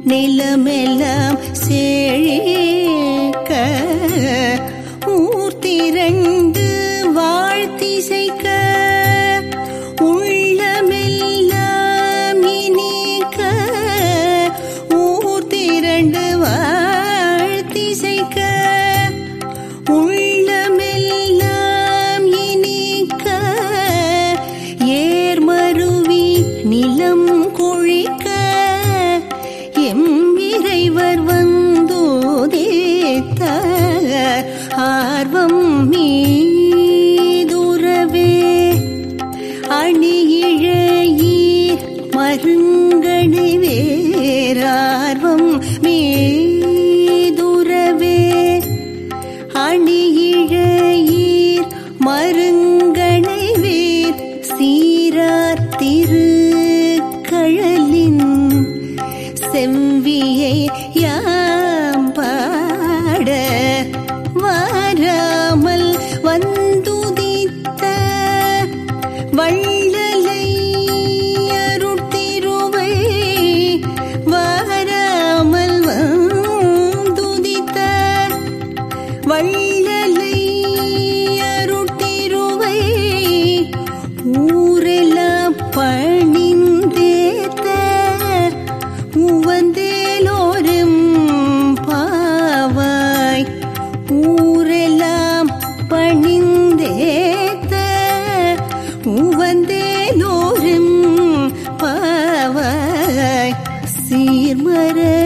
நிலமெல்லாம் செழிக்க ஊர் திரண்டு வாழ்த்திசைக்க உள்ளமெல்லாம் இனிக்க ஊர் திரண்டு வாழ்த்திசைக்க உள்ளமெல்லாம் இனிக்க ஏர்மருவி நிலம் கொழிக்க எம் இறைவர் வந்தோதேத்த ஆர்வம் மீதுறவே அணியிழையீர் மருங்கணி வேரார்வம் மீதுறவே அணியிழையீர் மருங்கணை வேர் சீரார் திருக்கழலின் செவ்வியை யாம் பாட வாராமல் வந்துதித்த வள்ளலை அருட்திருவை வாராமல் வந்துதித்த வள்ளலை அருட்டிருவை ஊரெல்லாம் பணிந்தேத்த உவந்தேலோரும் பாவாய் ஊரெல்லாம் பணிந்தேத்த உவந்தேலோரும் பாவாய் சீர்மர